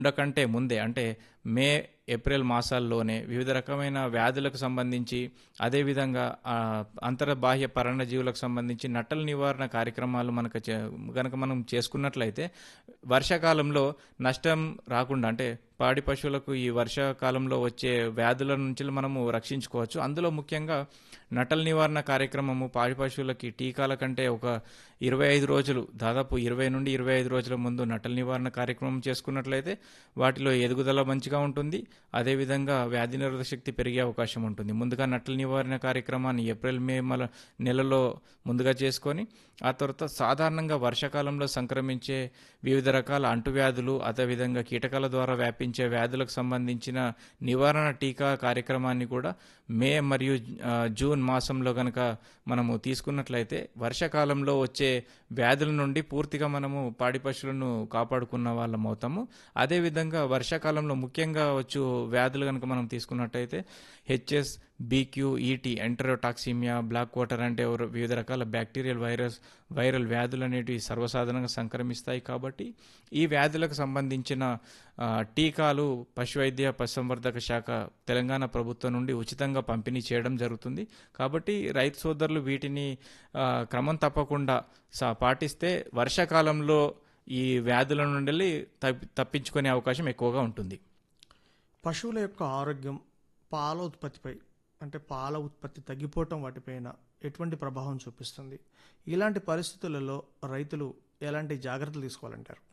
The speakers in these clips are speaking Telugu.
కంటే ముందే అంటే మే ఏప్రిల్ మాసాల్లోనే వివిధ రకమైన వ్యాధులకు సంబంధించి అదేవిధంగా ఆ, అంతర్బాహ్య పరణజీవులకు సంబంధించి నట్టల నివారణ కార్యక్రమాలు మనకు చే- గనక మనం చేసుకున్నట్లయితే వర్షాకాలంలో నష్టం రాకుండా అంటే పాడి పశువులకు ఈ వర్షాకాలంలో వచ్చే వ్యాధుల నుంచి మనము రక్షించుకోవచ్చు అందులో ముఖ్యంగా నటల నివారణ కార్యక్రమము పాడి పశువులకి టీకాల కంటే ఒక ఇరవై ఐదు రోజులు దాదాపు ఇరవై నుండి ఇరవై ఐదు రోజుల ముందు నటల నివారణ కార్యక్రమం చేసుకున్నట్లయితే వాటిలో ఎదుగుదల మంచిగా ఉంటుంది అదేవిధంగా వ్యాధి నిరోధక శక్తి పెరిగే అవకాశం ఉంటుంది ముందుగా నట్టల నివారణ కార్యక్రమాన్ని ఏప్రిల్ మే మల నెలలో ముందుగా చేసుకొని ఆ తర్వాత సాధారణంగా వర్షాకాలంలో సంక్రమించే వివిధ రకాల అంటువ్యాధులు అదేవిధంగా కీటకాల ద్వారా వ్యాపించే వ్యాధులకు సంబంధించిన నివారణ టీకా కార్యక్రమాన్ని కూడా మే మరియు ఆ, జూన్ మాసంలో కనుక మనము తీసుకున్నట్లయితే వర్షాకాలంలో వచ్చే వ్యాధుల నుండి పూర్తిగా మనము పాడి పశువులను కాపాడుకున్న వాళ్ళం అవుతాము అదేవిధంగా వర్షాకాలంలో ముఖ్యంగా వచ్చు వ్యాధులు కనుక మనం తీసుకున్నట్టయితే HS BQ ET enterotoxaemia black water అంటే ఎవరు- వివిధ రకాల బ్యాక్టీరియల్ వైరస్ వైరల్ వ్యాధులు అనేటివి సర్వసాధారణంగా సంక్రమిస్తాయి కాబట్టి ఈ వ్యాధులకు సంబంధించిన ఆ, టీకాలు పశువైద్య పశుసంవర్ధక శాఖ తెలంగాణ ప్రభుత్వం నుండి ఉచితంగా పంపిణీ చేయడం జరుగుతుంది కాబట్టి రైతు సోదరులు వీటిని ఆ, క్రమం తప్పకుండా సా- పాటిస్తే వర్షాకాలంలో ఈ వ్యాధుల నుండి తప్పి- తప్పించుకునే అవకాశం ఎక్కువగా ఉంటుంది పశువుల యొక్క ఆరోగ్యం పాల ఉత్పత్తిపై అంటే పాల ఉత్పత్తి తగ్గిపోవటం వాటిపైన ఎటువంటి ప్రభావం చూపిస్తుంది ఇలాంటి పరిస్థితులలో రైతులు ఎలాంటి జాగ్రత్తలు తీసుకోవాలంటారు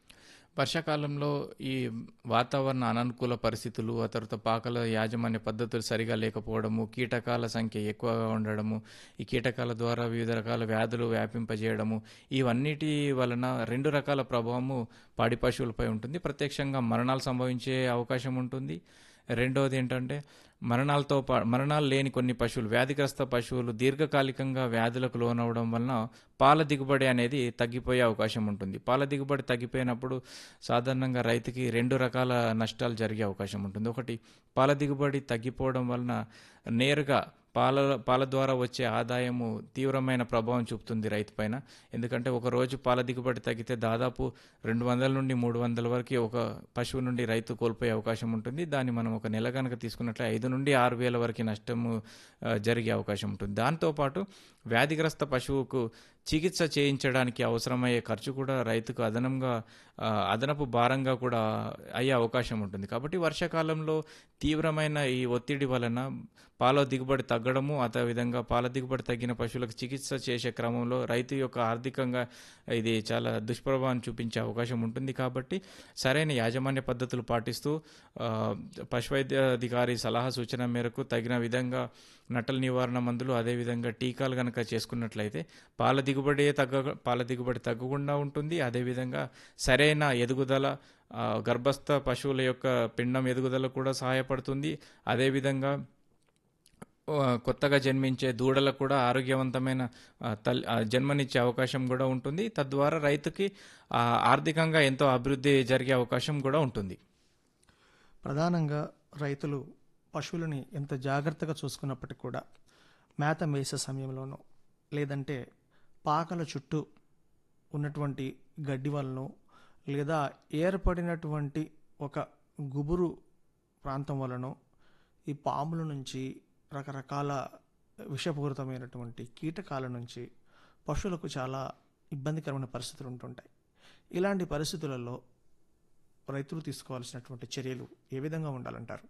వర్షాకాలంలో ఈ వాతావరణ అనానుకూల పరిస్థితులు ఆ తర్వాత పాకల యాజమాన్య పద్ధతులు సరిగా లేకపోవడము కీటకాల సంఖ్య ఎక్కువగా ఉండడము ఈ కీటకాల ద్వారా వివిధ రకాల వ్యాధులు వ్యాపింపజేయడము ఇవన్నిటి వలన రెండు రకాల ప్రభావము పాడి పశువులపై ఉంటుంది ప్రత్యక్షంగా మరణాలు సంభవించే అవకాశం ఉంటుంది రెండవది ఏంటంటే మరణాలతో పా మరణాలు లేని కొన్ని పశువులు వ్యాధిగ్రస్త పశువులు దీర్ఘకాలికంగా వ్యాధులకు లోనవడం వలన పాల దిగుబడి అనేది తగ్గిపోయే అవకాశం ఉంటుంది పాల దిగుబడి తగ్గిపోయినప్పుడు సాధారణంగా రైతుకి రెండు రకాల నష్టాలు జరిగే అవకాశం ఉంటుంది ఒకటి పాల దిగుబడి తగ్గిపోవడం వలన నేరుగా పాల పాల ద్వారా వచ్చే ఆదాయము తీవ్రమైన ప్రభావం చూపుతుంది రైతు పైన ఎందుకంటే ఒక రోజు పాల దిగుబడి తగ్గితే దాదాపు రెండు వందల నుండి మూడు వందల వరకు ఒక పశువు నుండి రైతు కోల్పోయే అవకాశం ఉంటుంది దాన్ని మనం ఒక నెల కనుక తీసుకున్నట్లే ఐదు నుండి ఆరు వేల వరకు నష్టము ఆ, జరిగే అవకాశం ఉంటుంది దాంతోపాటు వ్యాధిగ్రస్త పశువుకు చికిత్స చేయించడానికి అవసరమయ్యే ఖర్చు కూడా రైతుకు అదనంగా ఆ, అదనపు భారంగా కూడా అయ్యే అవకాశం ఉంటుంది కాబట్టి వర్షాకాలంలో తీవ్రమైన ఈ ఒత్తిడి వలన పాల దిగుబడి తగ్గడము అదేవిధంగా పాల దిగుబడి తగ్గిన పశువులకు చికిత్స చేసే క్రమంలో రైతు యొక్క ఆర్థికంగా ఇది చాలా దుష్ప్రభావం చూపించే అవకాశం ఉంటుంది కాబట్టి సరైన యాజమాన్య పద్ధతులు పాటిస్తూ ఆ, పశువైద్యాధికారి సలహా సూచన మేరకు తగిన విధంగా నట్టల నివారణ మందులు అదేవిధంగా టీకాలు కనుక చేసుకున్నట్లయితే పాల దిగుబడి తగ్గ పాల దిగుబడి తగ్గకుండా ఉంటుంది అదేవిధంగా సరైన ఎదుగుదల ఆ, గర్భస్థ పశువుల యొక్క పిండం ఎదుగుదల కూడా సహాయపడుతుంది అదేవిధంగా ఆ, కొత్తగా జన్మించే దూడలకు కూడా ఆరోగ్యవంతమైన ఆ, తల్లి ఆ, జన్మనిచ్చే అవకాశం కూడా ఉంటుంది తద్వారా రైతుకి ఆ, ఆర్థికంగా ఎంతో అభివృద్ధి జరిగే అవకాశం కూడా ఉంటుంది ప్రధానంగా రైతులు పశువులని ఎంత జాగ్రత్తగా చూసుకున్నప్పటికీ కూడా మేత మేసే సమయంలోనూ లేదంటే పాకల చుట్టూ ఉన్నటువంటి గడ్డి వలన లేదా ఏర్పడినటువంటి ఒక గుబురు ప్రాంతం వలన ఈ పాముల నుంచి రకరకాల విషపూరితమైనటువంటి కీటకాల నుంచి పశువులకు చాలా ఇబ్బందికరమైన పరిస్థితులు ఉంటుంటాయి ఇలాంటి పరిస్థితులలో రైతులు తీసుకోవాల్సినటువంటి చర్యలు ఏ విధంగా ఉండాలంటారు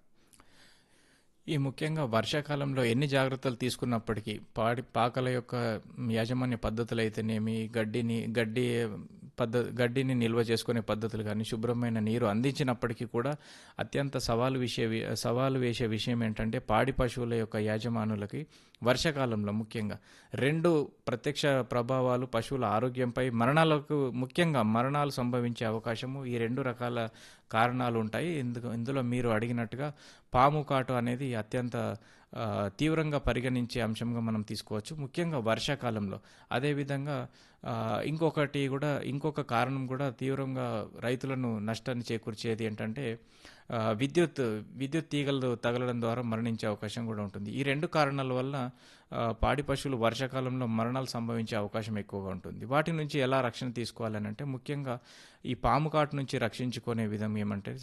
ఈ ముఖ్యంగా వర్షాకాలంలో ఎన్ని జాగ్రత్తలు తీసుకున్నప్పటికీ పాడి పాకల యొక్క యాజమాన్య పద్ధతులు అయితేనేమి గడ్డిని గడ్డి పద్ధ గడ్డిని నిల్వ చేసుకునే పద్ధతులు కానీ శుభ్రమైన నీరు అందించినప్పటికీ కూడా అత్యంత సవాలు విషయ సవాలు వేసే విషయం ఏంటంటే పాడి పశువుల యొక్క యాజమానులకి వర్షాకాలంలో ముఖ్యంగా రెండు ప్రత్యక్ష ప్రభావాలు పశువుల ఆరోగ్యంపై మరణాలకు ముఖ్యంగా మరణాలు సంభవించే అవకాశము ఈ రెండు రకాల కారణాలు ఉంటాయి ఇందుకు ఇందులో మీరు అడిగినట్టుగా పాము కాటు అనేది అత్యంత ఆ, తీవ్రంగా పరిగణించే అంశంగా మనం తీసుకోవచ్చు ముఖ్యంగా వర్షాకాలంలో అదేవిధంగా ఆ, ఇంకొకటి కూడా ఇంకొక కారణం కూడా తీవ్రంగా రైతులను నష్టాన్ని చేకూర్చేది ఏంటంటే ఆ, విద్యుత్ విద్యుత్ తీగలు తగలడం ద్వారా మరణించే అవకాశం కూడా ఉంటుంది ఈ రెండు కారణాల వల్ల ఆ, పాడి పశువులు వర్షాకాలంలో మరణాలు సంభవించే అవకాశం ఎక్కువగా ఉంటుంది వాటి నుంచి ఎలా రక్షణ తీసుకోవాలని అంటే ముఖ్యంగా ఈ పాము కాటు నుంచి రక్షించుకునే విధం ఏమంటే